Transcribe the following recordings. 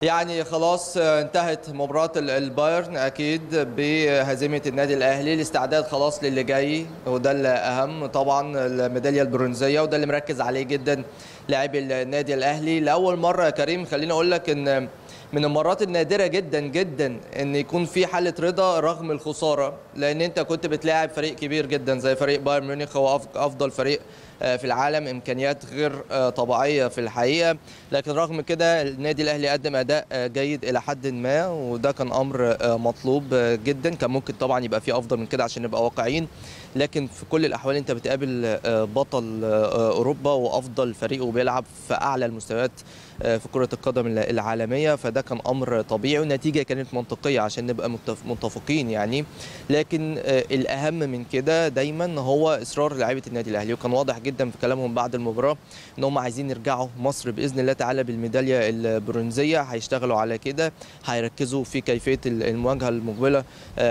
يعني خلاص انتهت مباراة البايرن أكيد بهزيمة النادي الأهلي الاستعداد خلاص للي جاي وده اللي أهم طبعا الميدالية البرونزية وده اللي مركز عليه جدا لاعبي النادي الأهلي لأول مرة يا كريم خليني أقول لك إن من المرات النادرة جدا جدا إن يكون في حالة رضا رغم الخسارة لأن أنت كنت بتلاعب فريق كبير جدا زي فريق بايرن ميونخ هو أفضل فريق في العالم امكانيات غير طبيعيه في الحقيقه لكن رغم كده النادي الاهلي قدم اداء جيد الى حد ما وده كان امر مطلوب جدا كان ممكن طبعا يبقى فيه افضل من كده عشان نبقى واقعيين لكن في كل الاحوال انت بتقابل بطل اوروبا وافضل فريق وبيلعب في اعلى المستويات في كره القدم العالميه فده كان امر طبيعي والنتيجه كانت منطقيه عشان نبقى متفقين يعني لكن الاهم من كده دايما هو اصرار لاعيبه النادي الاهلي وكان واضح جدا في كلامهم بعد المباراه ان هم عايزين يرجعوا مصر باذن الله تعالى بالميداليه البرونزيه هيشتغلوا على كده هيركزوا في كيفيه المواجهه المقبله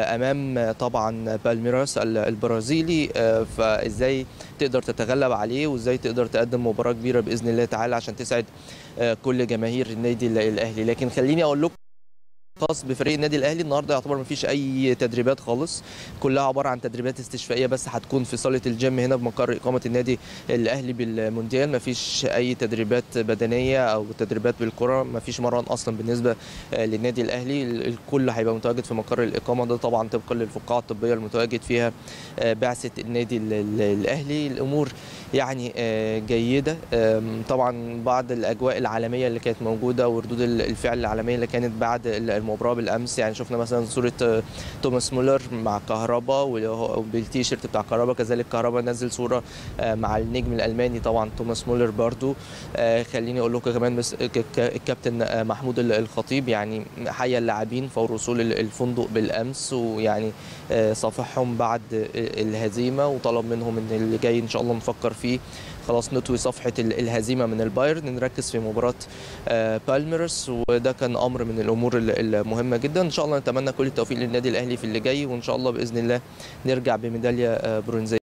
امام طبعا بالميراس البرازيلي فازاي تقدر تتغلب عليه وازاي تقدر تقدم مباراه كبيره باذن الله تعالى عشان تسعد كل جماهير النادي الاهلي لكن خليني اقول لكم خاص بفريق النادي الاهلي النهارده يعتبر ما فيش اي تدريبات خالص كلها عباره عن تدريبات استشفائيه بس هتكون في صاله الجيم هنا بمقر اقامه النادي الاهلي بالمونديال ما فيش اي تدريبات بدنيه او تدريبات بالكره ما فيش مران اصلا بالنسبه للنادي الاهلي الكل هيبقى متواجد في مقر الاقامه ده طبعا طبقا للفقاعه الطبيه المتواجد فيها بعثه النادي الاهلي الامور يعني جيده طبعا بعض الاجواء العالميه اللي كانت موجوده وردود الفعل العالميه اللي كانت بعد المباراه بالامس يعني شفنا مثلا صوره توماس مولر مع كهربا وبالتي شيرت بتاع كهربا كذلك كهربا نزل صوره مع النجم الالماني طبعا توماس مولر برضو خليني اقول لكم كمان بس الكابتن محمود الخطيب يعني حيا اللاعبين فور وصول الفندق بالامس ويعني صافحهم بعد الهزيمه وطلب منهم ان اللي جاي ان شاء الله نفكر فيه خلاص نطوي صفحه الهزيمه من البايرن نركز في مباراه بالميرس وده كان امر من الامور المهمه جدا ان شاء الله نتمنى كل التوفيق للنادي الاهلي في اللي جاي وان شاء الله باذن الله نرجع بميداليه برونزيه